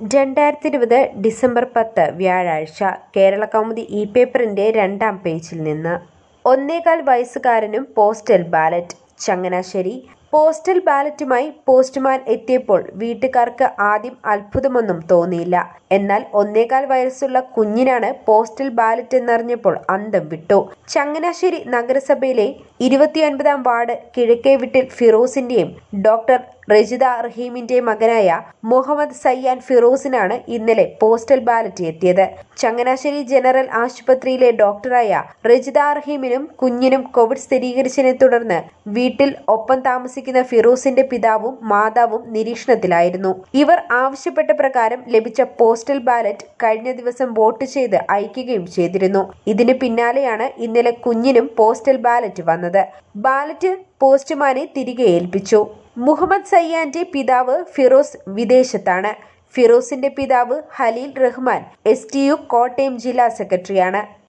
രണ്ടായിരത്തി ഇരുപത് ഡിസംബർ പത്ത് വ്യാഴാഴ്ച കേരള കൗമുദി ഇ പേപ്പറിന്റെ രണ്ടാം പേജിൽ നിന്ന് ഒന്നേകാൽ വയസ്സുകാരനും പോസ്റ്റൽ ബാലറ്റ് ചങ്ങനാശ്ശേരി പോസ്റ്റൽ ബാലറ്റുമായി പോസ്റ്റ്മാൻ എത്തിയപ്പോൾ വീട്ടുകാർക്ക് ആദ്യം അത്ഭുതമൊന്നും തോന്നിയില്ല എന്നാൽ ഒന്നേകാൽ വയസ്സുള്ള കുഞ്ഞിനാണ് പോസ്റ്റൽ ബാലറ്റ് എന്നറിഞ്ഞപ്പോൾ അന്തം വിട്ടു ചങ്ങനാശ്ശേരി നഗരസഭയിലെ ഇരുപത്തിയൊൻപതാം വാർഡ് കിഴക്കേ വീട്ടിൽ ഫിറോസിന്റെയും ഡോക്ടർ റജിത റഹീമിന്റെ മകനായ മുഹമ്മദ് സയ്യാൻ ഫിറോസിനാണ് ഇന്നലെ പോസ്റ്റൽ ബാലറ്റ് എത്തിയത് ചങ്ങനാശ്ശേരി ജനറൽ ആശുപത്രിയിലെ ഡോക്ടറായ റജിത റഹീമിനും കുഞ്ഞിനും കോവിഡ് സ്ഥിരീകരിച്ചതിനെ തുടർന്ന് വീട്ടിൽ ഒപ്പം താമസിക്കുന്ന ഫിറോസിന്റെ പിതാവും മാതാവും നിരീക്ഷണത്തിലായിരുന്നു ഇവർ ആവശ്യപ്പെട്ട പ്രകാരം ലഭിച്ച പോസ്റ്റൽ ബാലറ്റ് കഴിഞ്ഞ ദിവസം വോട്ട് ചെയ്ത് അയക്കുകയും ചെയ്തിരുന്നു ഇതിന് പിന്നാലെയാണ് ഇന്നലെ കുഞ്ഞിനും പോസ്റ്റൽ ബാലറ്റ് വന്നത് ബാലറ്റ് പോസ്റ്റ്മാനെ തിരികെ ഏൽപ്പിച്ചു മുഹമ്മദ് സയ്യാന്റെ പിതാവ് ഫിറോസ് വിദേശത്താണ് ഫിറോസിന്റെ പിതാവ് Haleel Rahman S T U Kottayam ജില്ലാ സെക്രട്ടറിയാണ്